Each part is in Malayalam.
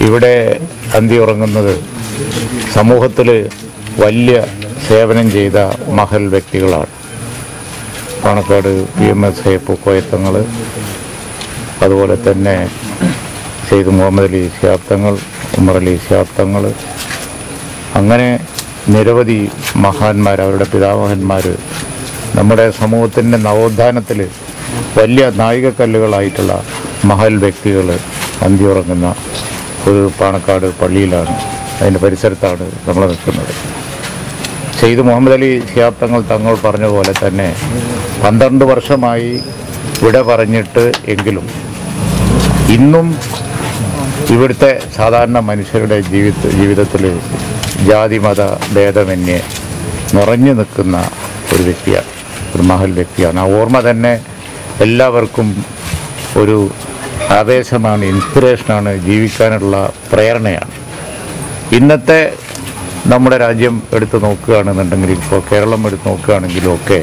ഇവിടെ അന്തി ഉറങ്ങുന്നത് സമൂഹത്തിൽ വലിയ സേവനം ചെയ്ത മഹൽ വ്യക്തികളാണ് Panakkad P M S A Pookoyathangal അതുപോലെ തന്നെ സെയ്ദ് മുഹമ്മദ് അലി ശാബ്ദങ്ങൾ ഉമർ അലി ശാബ്ദങ്ങൾ അങ്ങനെ നിരവധി മഹാന്മാർ അവരുടെ പിതാമഹന്മാർ നമ്മുടെ സമൂഹത്തിൻ്റെ നവോത്ഥാനത്തിൽ വലിയ നാഴികക്കല്ലുകളായിട്ടുള്ള മഹൽ വ്യക്തികൾ അന്തിയുറങ്ങുന്ന ഒരു പാണക്കാട് പള്ളിയിലാണ് അതിൻ്റെ പരിസരത്താണ് നമ്മൾ നിൽക്കുന്നത് സെയ്ദ് മുഹമ്മദ് അലി ശിഹാബ് തങ്ങൾ തങ്ങൾ പറഞ്ഞ പോലെ തന്നെ പന്ത്രണ്ട് വർഷമായി വിട പറഞ്ഞിട്ട് എങ്കിലും ഇന്നും ഇവിടുത്തെ സാധാരണ മനുഷ്യരുടെ ജീവിത ജീവിതത്തിൽ ജാതി മത ഭേദമന്യേ നിറഞ്ഞു നിൽക്കുന്ന ഒരു വ്യക്തിയാണ് ഒരു മഹൽ വ്യക്തിയാണ് ആ ഓർമ്മ തന്നെ എല്ലാവർക്കും ഒരു ആവേശമാണ് ഇൻസ്പിറേഷനാണ് ജീവിക്കാനുള്ള പ്രേരണയാണ് ഇന്നത്തെ നമ്മുടെ രാജ്യം എടുത്ത് നോക്കുകയാണെന്നുണ്ടെങ്കിൽ ഇപ്പോൾ കേരളം എടുത്ത് നോക്കുകയാണെങ്കിലും ഒക്കെ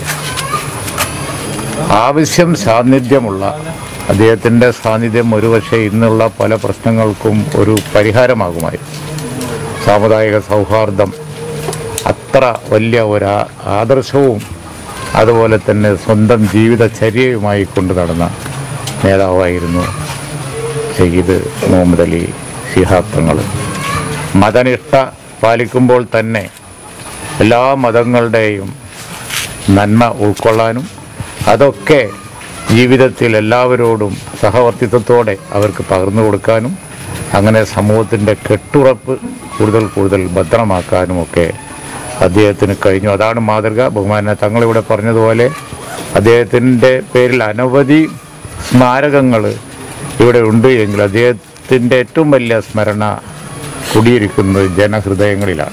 ആവശ്യം സാന്നിധ്യമുള്ള അദ്ദേഹത്തിൻ്റെ സാന്നിധ്യം ഒരുപക്ഷെ ഇന്നുള്ള പല പ്രശ്നങ്ങൾക്കും ഒരു പരിഹാരമാകുമായി സാമുദായിക സൗഹാർദ്ദം അത്ര വലിയ ഒരു ആ- ആദർശവും അതുപോലെ തന്നെ സ്വന്തം ജീവിതചര്യയുമായി കൊണ്ടു നടന്ന നേതാവായിരുന്നു സയ്യിദ് മുഹമ്മദ് അലി ശിഹാബ് തങ്ങൾ മതനിഷ്ഠ പാലിക്കുമ്പോൾ തന്നെ എല്ലാ മതങ്ങളുടെയും നന്മ ഉൾക്കൊള്ളാനും അതൊക്കെ ജീവിതത്തിൽ എല്ലാവരോടും സഹവർത്തിത്വത്തോടെ അവർക്ക് പകർന്നു കൊടുക്കാനും അങ്ങനെ സമൂഹത്തിൻ്റെ കെട്ടുറപ്പ് കൂടുതൽ കൂടുതൽ ഭദ്രമാക്കാനുമൊക്കെ അദ്ദേഹത്തിന് കഴിഞ്ഞു അതാണ് മാതൃക ബഹുമാന തങ്ങളിവിടെ പറഞ്ഞതുപോലെ അദ്ദേഹത്തിൻ്റെ പേരിൽ അനവധി സ്മാരകങ്ങൾ ഇവിടെ ഉണ്ട് എങ്കിൽ അദ്ദേഹത്തിൻ്റെ ഏറ്റവും വലിയ സ്മരണ കുടിയിരിക്കുന്നത് ജനഹൃദയങ്ങളിലാണ്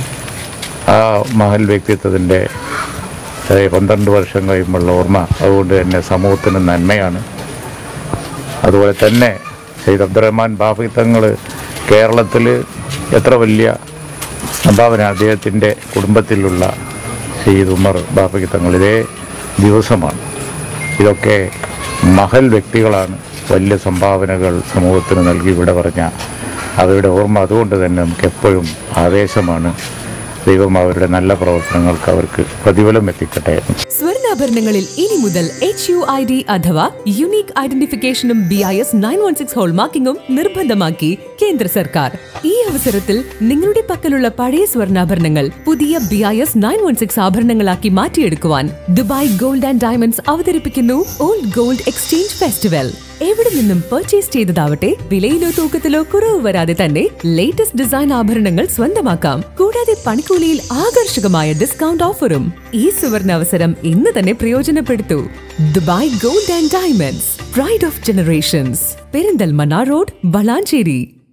ആ മഹൽ വ്യക്തിത്വത്തിൻ്റെ അതായത് പന്ത്രണ്ട് വർഷം കഴിയുമ്പോഴുള്ള ഓർമ്മ അതുകൊണ്ട് തന്നെ സമൂഹത്തിന് നന്മയാണ് അതുപോലെ തന്നെ സെയ്ദ് അബ്ദുറഹ്മാൻ ബാഫി തങ്ങൾ കേരളത്തിൽ എത്ര വലിയ സംഭാവന അദ്ദേഹത്തിൻ്റെ കുടുംബത്തിലുള്ള സെയ്ദ് ഉമർ ബാഫി തങ്ങൾ ഇതേ ദിവസമാണ് ഇതൊക്കെ മഹൽ വ്യക്തികളാണ് വലിയ സംഭാവനകൾ സമൂഹത്തിന് നൽകി ഇവിടെ പറഞ്ഞ അവരുടെ ഓർമ്മ അതുകൊണ്ട് തന്നെ നമുക്ക് എപ്പോഴും ആവേശമാണ് ദൈവം അവരുടെ നല്ല പ്രവർത്തനങ്ങൾക്ക് അവർക്ക് പ്രതിഫലം എത്തിക്കട്ടെ സ്വർണ്ണാഭരണങ്ങളിൽ ഇനി മുതൽ എച്ച് യു ഐ ഡി അഥവാ യുണീക് ഐഡന്റിഫിക്കേഷനും B I S nine one six ഹോൾമാർക്കിംഗും നിർബന്ധമാക്കി കേന്ദ്ര സർക്കാർ ഈ അവസരത്തിൽ നിങ്ങളുടെ പക്കലുള്ള പഴയ സ്വർണ്ണാഭരണങ്ങൾ പുതിയ B I S nine one six ആഭരണങ്ങളാക്കി മാറ്റിയെടുക്കുവാൻ ദുബായ് ഗോൾഡ് ആൻഡ് ഡയമണ്ട്സ് അവതരിപ്പിക്കുന്നു ഓൾഡ് ഗോൾഡ് എക്സ്ചേഞ്ച് ഫെസ്റ്റിവൽ എവിടെ നിന്നും പർച്ചേസ് ചെയ്തതാവട്ടെ വിലയിലോ തൂക്കത്തിലോ കുറവ് വരാതെ തന്നെ ലേറ്റസ്റ്റ് ഡിസൈൻ ആഭരണങ്ങൾ സ്വന്തമാക്കാം കൂടാതെ പണിക്കൂലിയിൽ ആകർഷകമായ ഡിസ്കൗണ്ട് ഓഫറും ഈ സുവർണ അവസരം ഇന്ന് തന്നെ പ്രയോജനപ്പെടുത്തൂ Dubai gold and diamonds pride of generations Perinthalmanna road Valanchery